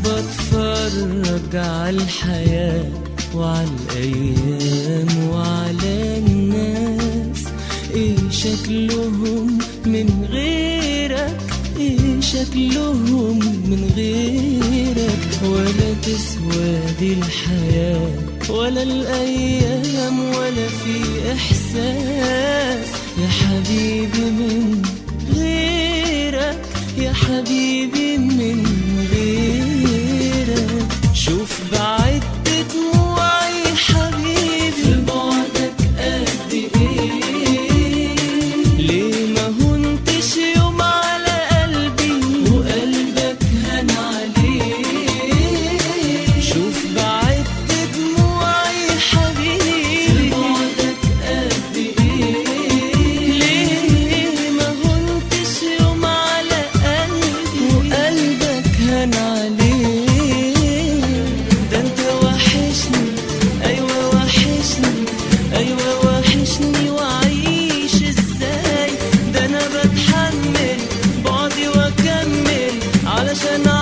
بتفرج على الحياة وعلى الأيام وعلى الناس إيه شكلهم من غيرك إيه شكلهم من غيرك ولا تسوى دي الحياة ولا الأيام ولا في إحساس يا حبيبي من غيرك يا حبيبي من غيرك شوف بعد دموعي حبيبي في بعدك قد ايه ليه ما هنتش يوم على قلبي وقلبك هان عليه شوف بعد دموعي حبيبي في بعدك قد ايه ليه ما هنتش يوم على قلبي وقلبك هان عليه ده انت وحشني ايوه وحشني ايوه وحشني واعيش ازاي ده انا بتحمل بعدي واكمل علشان